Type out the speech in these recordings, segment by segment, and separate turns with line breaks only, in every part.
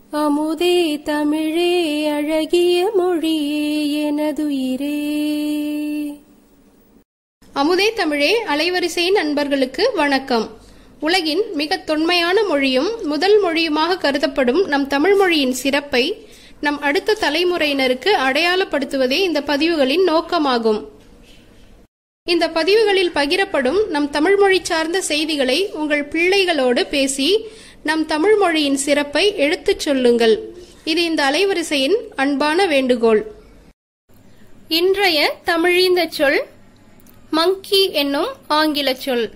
அமுதே தமிழே அழகிய மொழியே எனதுயிரே
அமுதே தமிழே அலைவரிசை நண்பர்களுக்கு வணக்கம் உலகின் மிக தொன்மையான மொழியும் முதல் மொழியுமாக கருதப்படும் நம் தமிழ் மொழியின் சிறப்பை நம் அடுத்த தலைமுறையினருக்கு அடையாளப்படுத்துவதே இந்த பதிவுகளின் நோக்கமாகும் இந்த பதிவுகளில் பகிரப்படும் நம் தமிழ் மொழி சார்ந்த செய்திகளை உங்கள் பிள்ளைகளோடு பேசி நம் தமிழ் மொழியின் சிறப்பை எடுத்துச் சொல்லுங்கள் இது இந்த அலைவரிசையின் அன்பான வேண்டுகோள் இன்றைய தமிழீந்த சொல் மங்கி என்னும் ஆங்கில சொல்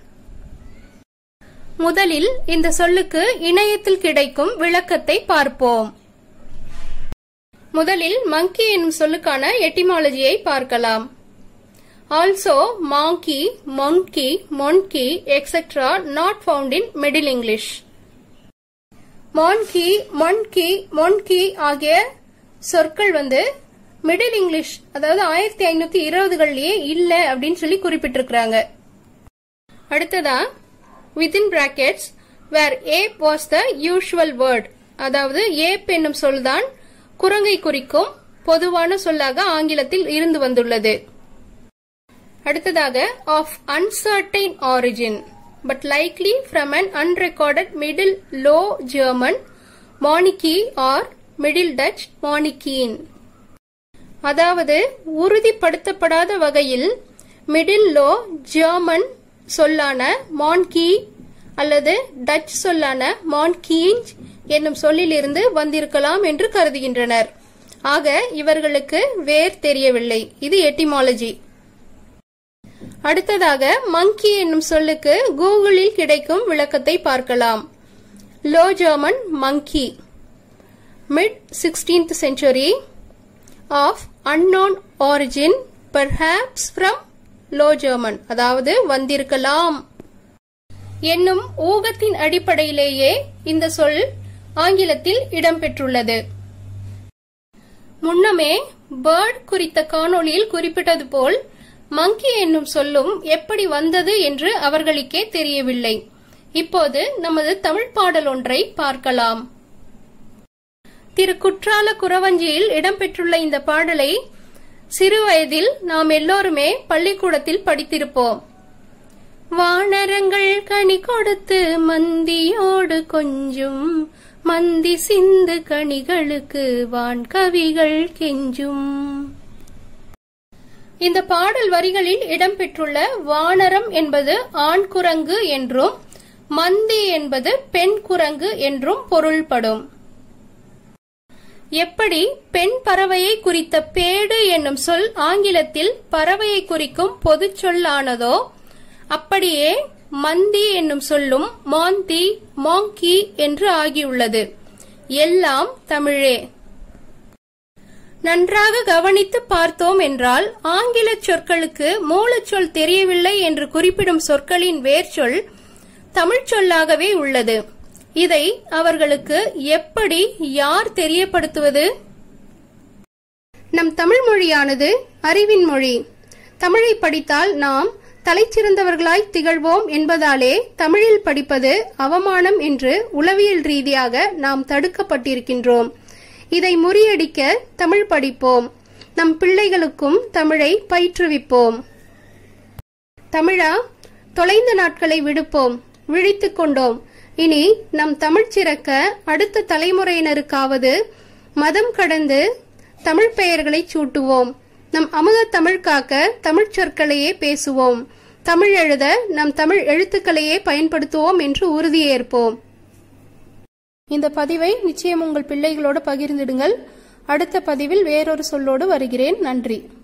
முதலில் இந்த சொல்லுக்கு இணையத்தில் கிடைக்கும் விளக்கத்தை பார்ப்போம் முதலில் மங்கி என்னும் சொல்லுக்கான எட்டிமாலஜியை பார்க்கலாம் also mankie monkie monkie etcetera not found in Middle English mankie monkie monkie ஆகிய சொற்கள் வந்து மிடில் இங்கிலீஷ் அதாவது ஆயிரத்தி ஐநூத்தி இருபதுகள்லயே இல்ல அப்படின்னு சொல்லி குறிப்பிட்டிருக்கிறாங்க அடுத்ததா within brackets where ape was the usual word அதாவது ஏப் என்னும் சொல்தான் குரங்கை குறிக்கும் பொதுவான சொல்லாக ஆங்கிலத்தில் இருந்து வந்துள்ளது அடுத்ததாக of uncertain origin but likely from an unrecorded Middle Low German moneke or Middle Dutch monnekijn அதாவது உறுதிப்படுத்தப்படாத வகையில் மிடில் லோ ஜெர்மன் சொல்லான மான்கி அல்லது டச் சொல்லான மான்கீன் என்னும் சொல்லிலிருந்து வந்திருக்கலாம் என்று கருதுகின்றனர் ஆக இவர்களுக்கு வேர் தெரியவில்லை இது எட்டிமாலஜி அடுத்ததாக மங்கி என்னும் சொல்லுக்கு கூகுளில் கிடைக்கும் விளக்கத்தை பார்க்கலாம் Low German monkey mid sixteenth century of unknown origin perhaps from Low German அதாவது வந்திருக்கலாம் என்னும் ஊகத்தின் அடிப்படையிலேயே இந்த சொல் ஆங்கிலத்தில் இடம்பெற்றுள்ளது முன்னமே பேர்ட் குறித்த காணொளியில் குறிப்பிட்டது போல் மங்கி என்னும் சொல்லும் எப்படி வந்தது என்று அவர்களுக்கே தெரியவில்லை இப்போது நமது தமிழ் பாடல் ஒன்றை பார்க்கலாம் திரு குற்றால குறவஞ்சியில் இடம்பெற்றுள்ள இந்த பாடலை சிறுவயதில் நாம் எல்லோருமே பள்ளிக்கூடத்தில் படித்திருப்போம் வானரங்கள் கனி கொடுத்து மந்தியோடு கொஞ்சும் மந்தி சிந்து கனிகளுக்கு வான்கவிகள் கெஞ்சும் இந்த பாடல் வரிகளில் இடம்பெற்றுள்ள வானரம் என்பது ஆண் குரங்கு என்றும் மந்தி என்பது பெண் குரங்கு என்றும் பொருள்படும் எப்படி பெண் பறவையை குறித்த பேடு என்னும் சொல் ஆங்கிலத்தில் பறவையை குறிக்கும் பொதுச் சொல்லானதோ அப்படியே மந்தி என்னும் சொல்லும் மாந்தி மாங்கி என்று ஆகியுள்ளது எல்லாம் தமிழே நன்றாக கவனித்து பார்த்தோம் என்றால் ஆங்கில சொற்களுக்கு மூலச்சொல் தெரியவில்லை என்று குறிப்பிடும் சொற்களின் வேர்ச்சொல் தமிழ்ச் சொல்லாகவே உள்ளது இதை அவர்களுக்கு எப்படி யார் தெரியப்படுத்துவது நம் தமிழ் மொழியானது அறிவின் மொழி தமிழை படித்தால் நாம் தலைச்சிறந்தவர்களாய் திகழ்வோம் என்பதாலே தமிழில் படிப்பது அவமானம் என்று உளவியல் ரீதியாக நாம் தடுக்கப்பட்டிருக்கின்றோம் இதை முறியடிக்க தமிழ் படிப்போம் நம் பிள்ளைகளுக்கும் தமிழை பயிற்றுவிப்போம் தமிழா தொலைந்த நாட்களை விடுப்போம் விழித்துக் கொண்டோம் இனி நம் தமிழ் சிறக்க அடுத்த தலைமுறையினருக்காவது மதம் கடந்து தமிழ் பெயர்களை சூட்டுவோம் நம் அமுத தமிழ் காக்க தமிழ் சொற்களையே பேசுவோம் தமிழ் எழுத நம் தமிழ் எழுத்துக்களையே பயன்படுத்துவோம் என்று உறுதியேற்போம் இந்த பதிவை நிச்சயம் உங்கள் பிள்ளைகளோடு பகிர்ந்திடுங்கள் அடுத்த பதிவில் வேறொரு சொல்லோடு வருகிறேன் நன்றி